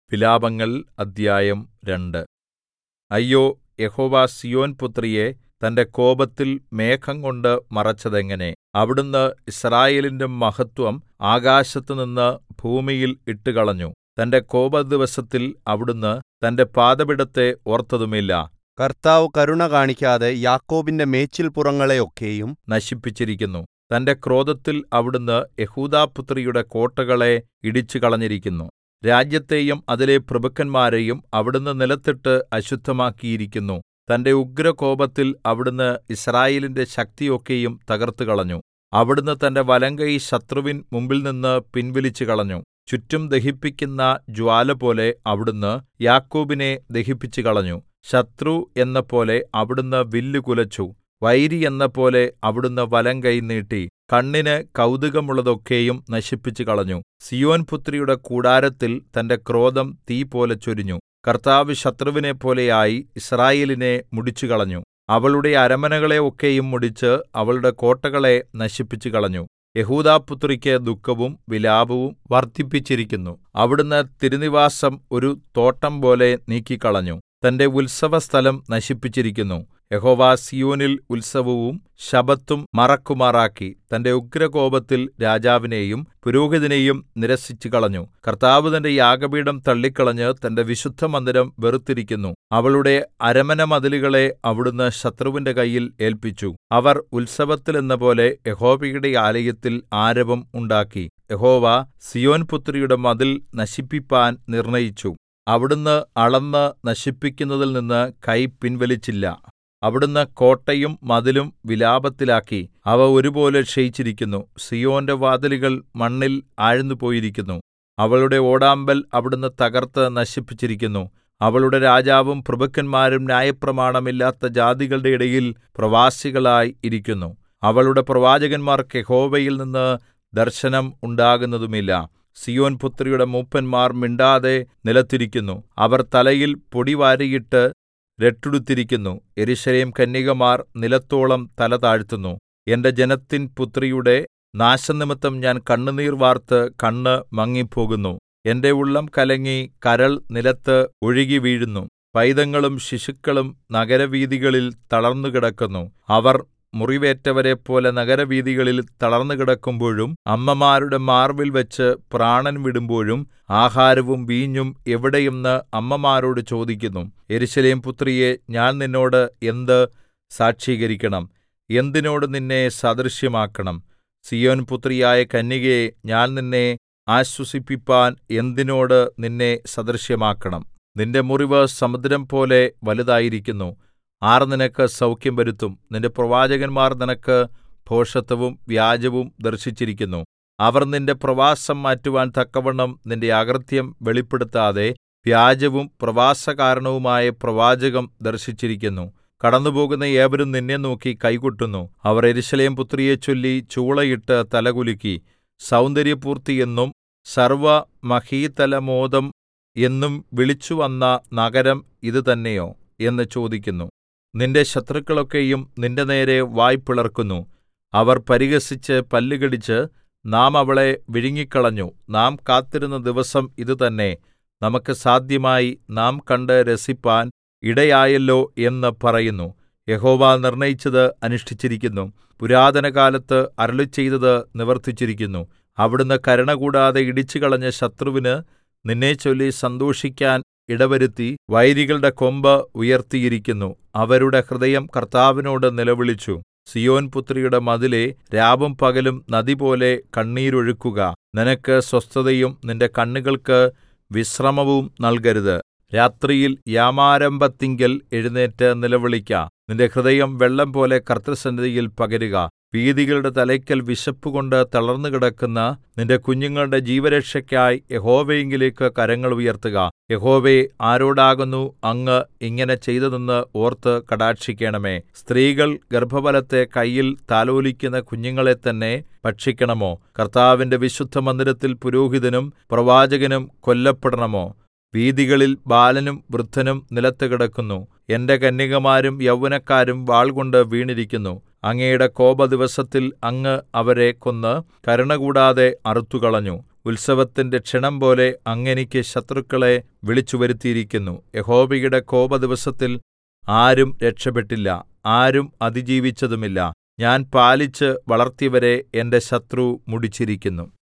വിലാപങ്ങൾ അദ്ധ്യായം രണ്ട് അയ്യോ യഹോവ സീയോൻ പുത്രിയെ തന്റെ കോപത്തിൽ മേഘംകൊണ്ട് മറച്ചതെങ്ങനെ അവിടുന്ന് യിസ്രായേലിന്റെ മഹത്വം ആകാശത്തുനിന്ന് ഭൂമിയിൽ ഇട്ടുകളഞ്ഞു തന്റെ കോപദിവസത്തിൽ അവിടുന്ന് തന്റെ പാദപീഠത്തെ ഓർത്തതുമില്ല കർത്താവ് കരുണ കാണിക്കാതെ യാക്കോബിന്റെ മേച്ചിൽപ്പുറങ്ങളെ ഒക്കെയും നശിപ്പിച്ചിരിക്കുന്നു തന്റെ ക്രോധത്തിൽ അവിടുന്ന് യെഹൂദാപുത്രിയുടെ കോട്ടകളെ ഇടിച്ചുകളഞ്ഞിരിക്കുന്നു രാജ്യത്തെയും അതിലെ പ്രഭുക്കന്മാരെയും അവിടുന്ന് നിലത്തിട്ട് അശുദ്ധമാക്കിയിരിക്കുന്നു തന്റെ ഉഗ്രകോപത്തിൽ അവിടുന്ന് യിസ്രായേലിന്റെ ശക്തിയൊക്കെയും തകർത്തുകളഞ്ഞു അവിടുന്ന് തന്റെ വലങ്കൈ ശത്രുവിൻ മുമ്പിൽനിന്ന് പിൻവലിച്ചുകളഞ്ഞു ചുറ്റും ദഹിപ്പിക്കുന്ന ജ്വാലപോലെ അവിടുന്ന് യാക്കോബിനെ ദഹിപ്പിച്ചുകളഞ്ഞു ശത്രു എന്നപോലെ അവിടുന്ന് വില്ല് കുലച്ചു വൈരി എന്നപോലെ അവിടുന്ന് വലങ്കൈ നീട്ടി കണ്ണിന് കൗതുകമുള്ളതൊക്കെയും നശിപ്പിച്ചുകളഞ്ഞു സീയോൻ പുത്രിയുടെ കൂടാരത്തിൽ തന്റെ ക്രോധം തീപോലെ ചൊരിഞ്ഞു കർത്താവ് ശത്രുവിനെപ്പോലെയായി യിസ്രായേലിനെ മുടിച്ചുകളഞ്ഞു അവളുടെ അരമനകളെ ഒക്കെയും മുടിച്ച് അവളുടെ കോട്ടകളെ നശിപ്പിച്ചുകളഞ്ഞു യെഹൂദാപുത്രിക്ക് ദുഃഖവും വിലാപവും വർദ്ധിപ്പിച്ചിരിക്കുന്നു അവിടുന്ന് തിരുനിവാസം ഒരു തോട്ടം പോലെ നീക്കിക്കളഞ്ഞു തന്റെ ഉത്സവസ്ഥലം നശിപ്പിച്ചിരിക്കുന്നു യഹോവ സീയോനിൽ ഉത്സവവും ശബ്ബത്തും മറക്കുമാറാക്കി തന്റെ ഉഗ്രകോപത്തിൽ രാജാവിനെയും പുരോഹിതനെയും നിരസിച്ചുകളഞ്ഞു കർത്താവ് തന്റെ യാഗപീഠം തള്ളിക്കളഞ്ഞ് തന്റെ വിശുദ്ധമന്ദിരം വെറുത്തിരിക്കുന്നു അവളുടെ അരമനമതിലുകളെ അവിടുന്ന് ശത്രുവിന്റെ കയ്യിൽ ഏല്പിച്ചു അവർ ഉത്സവത്തിലെന്നപോലെ യഹോവയുടെ ആലയത്തിൽ ആരവം ഉണ്ടാക്കി യഹോവ സീയോൻ പുത്രിയുടെ മതിൽ നശിപ്പിപ്പാൻ നിർണയിച്ചു അവിടുന്ന് അളന്ന് നശിപ്പിക്കുന്നതിൽ നിന്ന് കൈ പിൻവലിച്ചില്ല അവിടുന്ന് കോട്ടയും മതിലും വിലാപത്തിലാക്കി അവ ഒരുപോലെ ക്ഷയിച്ചിരിക്കുന്നു സീയോന്റെ വാതിലുകൾ മണ്ണിൽ ആഴ്ന്നുപോയിരിക്കുന്നു അവളുടെ ഓടാമ്പൽ അവിടുന്ന് തകർത്ത് നശിപ്പിച്ചിരിക്കുന്നു അവളുടെ രാജാവും പ്രഭുക്കന്മാരും ന്യായപ്രമാണമില്ലാത്ത ജാതികളുടെ ഇടയിൽ പ്രവാസികളായി ഇരിക്കുന്നു അവളുടെ പ്രവാചകന്മാർക്ക് യഹോവയിൽ നിന്ന് ദർശനം ഉണ്ടാകുന്നതുമില്ല സീയോൻ പുത്രിയുടെ മൂപ്പന്മാർ മിണ്ടാതെ നിലത്തിരിക്കുന്നു അവർ തലയിൽ പൊടി വാരിയിട്ട് രട്ടുടുത്തിരിക്കുന്നു യെരൂശലേം കന്യകമാർ നിലത്തോളം തല താഴ്ത്തുന്നു എന്റെ ജനത്തിൻ പുത്രിയുടെ നാശനിമിത്തം ഞാൻ കണ്ണുനീർ വാർത്ത് കണ്ണ് മങ്ങിപ്പോകുന്നു എന്റെ ഉള്ളം കലങ്ങി കരൾ നിലത്ത് ഒഴുകി വീഴുന്നു പൈതങ്ങളും ശിശുക്കളും നഗരവീഥികളിൽ തളർന്നുകിടക്കുന്നു അവർ മുറിവേറ്റവരെപ്പോലെ നഗരവീഥികളിൽ തളർന്നുകിടക്കുമ്പോഴും അമ്മമാരുടെ മാർവിൽ വെച്ച് പ്രാണൻ വിടുമ്പോഴും ആഹാരവും വീഞ്ഞും എവിടെയെന്ന് അമ്മമാരോട് ചോദിക്കുന്നു യെരൂശലേം പുത്രിയെ ഞാൻ നിന്നോട് എന്ത് സാക്ഷീകരിക്കണം എന്തിനോട് നിന്നെ സദൃശ്യമാക്കണം സീയോൻ പുത്രിയായ കന്യകയെ ഞാൻ നിന്നെ ആശ്വസിപ്പിപ്പാൻ എന്തിനോട് നിന്നെ സദൃശ്യമാക്കണം നിന്റെ മുറിവ് സമുദ്രം പോലെ വലുതായിരിക്കുന്നു ആർ നിനക്ക് സൗഖ്യം വരുത്തും നിന്റെ പ്രവാചകന്മാർ നിനക്ക് ഭോഷത്വവും വ്യാജവും ദർശിച്ചിരിക്കുന്നു അവർ നിന്റെ പ്രവാസം മാറ്റുവാൻ തക്കവണ്ണം നിന്റെ അകൃത്യം വെളിപ്പെടുത്താതെ വ്യാജവും പ്രവാസകാരണവുമായ പ്രവാചകം ദർശിച്ചിരിക്കുന്നു കടന്നുപോകുന്ന ഏവരും നിന്നെ നോക്കി കൈകൊട്ടുന്നു അവർ യെരൂശലേം പുത്രിയെ ചൊല്ലി ചൂളയിട്ട് തലകുലുക്കി സൗന്ദര്യപൂർത്തി എന്നും സർവ്വമഹീതലമോദം എന്നും വിളിച്ചുവന്ന നഗരം ഇത് തന്നെയോ എന്ന് ചോദിക്കുന്നു നിന്റെ ശത്രുക്കളൊക്കെയും നിന്റെ നേരെ വായ് പിളർക്കുന്നു അവർ പരിഹസിച്ച് പല്ലുകടിച്ച് നാം അവളെ വിഴുങ്ങിക്കളഞ്ഞു നാം കാത്തിരുന്ന ദിവസം ഇത് തന്നെ നമുക്ക് സാധ്യമായി നാം കണ്ട് രസിപ്പാൻ ഇടയായല്ലോ എന്ന് പറയുന്നു യഹോവ നിർണയിച്ചത് അനുഷ്ഠിച്ചിരിക്കുന്നു പുരാതനകാലത്ത് അരുളിച്ചെയ്തത് നിവർത്തിച്ചിരിക്കുന്നു അവിടുന്ന് കരുണ കൂടാതെ ഇടിച്ചുകളഞ്ഞ ശത്രുവിന് നിന്നെച്ചൊല്ലി സന്തോഷിക്കാൻ ഇടവരുത്തി വൈരികളുടെ കൊമ്പ് ഉയർത്തിയിരിക്കുന്നു അവരുടെ ഹൃദയം കർത്താവിനോട് നിലവിളിച്ചു സിയോൻ പുത്രിയുടെ മതിലേ രാവും പകലും നദിപോലെ കണ്ണീരൊഴുക്കുക നിനക്ക് സ്വസ്ഥതയും നിന്റെ കണ്ണുകൾക്ക് വിശ്രമവും നൽകരുത് രാത്രിയിൽ യാമാരംഭത്തിങ്കൽ എഴുന്നേറ്റ് നിലവിളിക്ക നിന്റെ ഹൃദയം വെള്ളം പോലെ കർത്തൃസന്നിധിയിൽ പകരുക വീഥികളുടെ തലയ്ക്കൽ വിശപ്പുകൊണ്ട് തളർന്നുകിടക്കുന്ന നിന്റെ കുഞ്ഞുങ്ങളുടെ ജീവരക്ഷയ്ക്കായി യഹോവയിങ്കിലേക്ക് കരങ്ങൾ ഉയർത്തുക യഹോവേ ആരോടാകുന്നു അങ്ങ് ഇങ്ങനെ ചെയ്തതെന്ന് ഓർത്ത് കടാക്ഷിക്കണമേ സ്ത്രീകൾ ഗർഭഫലത്തെ കയ്യിൽ താലോലിക്കുന്ന കുഞ്ഞുങ്ങളെ തന്നെ ഭക്ഷിക്കണമോ കർത്താവിന്റെ വിശുദ്ധമന്ദിരത്തിൽ പുരോഹിതനും പ്രവാചകനും കൊല്ലപ്പെടണമോ വീഥികളിൽ ബാലനും വൃദ്ധനും നിലത്ത് കിടക്കുന്നു എന്റെ കന്യകമാരും യൗവനക്കാരും വാൾകൊണ്ട് വീണിരിക്കുന്നു അങ്ങയുടെ കോപദിവസത്തിൽ അങ്ങ് അവരെ കൊന്ന് കരുണ കൂടാതെ അറുത്തുകളഞ്ഞു ഉത്സവത്തിന്റെ ക്ഷണംപോലെ അങ്ങ് എനിക്ക് ശത്രുക്കളെ വിളിച്ചുവരുത്തിയിരിക്കുന്നു യഹോവയുടെ കോപദിവസത്തിൽ ആരും രക്ഷപെട്ടില്ല ആരും അതിജീവിച്ചതുമില്ല ഞാൻ പാലിച്ച് വളർത്തിയവരെ എന്റെ ശത്രു മുടിച്ചിരിക്കുന്നു